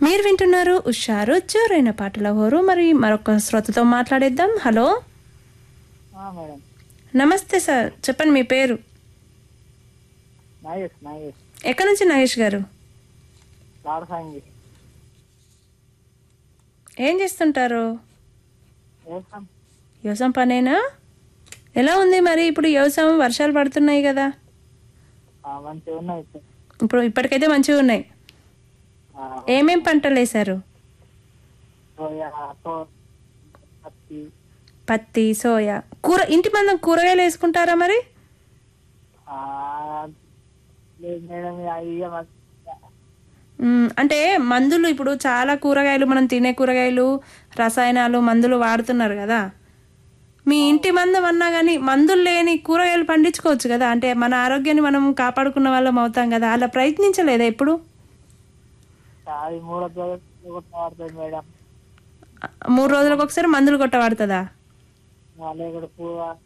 మీరు వింటున్నారు ఉషారు జోరైన పాటల హోరు మరి మరొక శ్రోతతో మాట్లాడేద్దాం హలో మేడం నమస్తే సార్ చెప్పండి మీ పేరు నాగేష్ నాగేష్ ఎక్కడి నుంచి నాగేష్ గారు లాడసాంగి ఏం చేస్తుంటారు వేస్తాం వ్యవసాయం పనేనా ఎలా ఉంది మరి ఇప్పుడు వ్యవసాయం వర్షాలు పడుతున్నాయి కదా మంచిగా ఉన్నాయి సార్. ఇప్పుడు ఇప్పటికైతే మంచిగా ఉన్నాయి ఆ, ఏమేం పంటలు వేశారు సోయా, తో- పత్తి పత్తి సోయా కూర ఇంటి మందం కూరగాయలు వేసుకుంటారా మరి ఆ, లేదు మేడం అవి ఇక మాకు మ్మ్, అంటే మందులు ఇప్పుడు చాలా కూరగాయలు మనం తినే కూరగాయలు రసాయనాలు మందులు వాడుతున్నారు కదా మీ ఇంటి మందం అన్నా కానీ మందులు లేని కూరగాయలు పండించుకోవచ్చు కదా అంటే మన ఆరోగ్యాన్ని మనం కాపాడుకున్న వాళ్ళం అవుతాం కదా అలా ప్రయత్నించలేదా ఎప్పుడు అది మూడో తరగతి పడుతుంది మేడం మూడు రోజులకు ఒకసారి మందులు కొట్టబడుతుందా లేకపోతే పువ్వు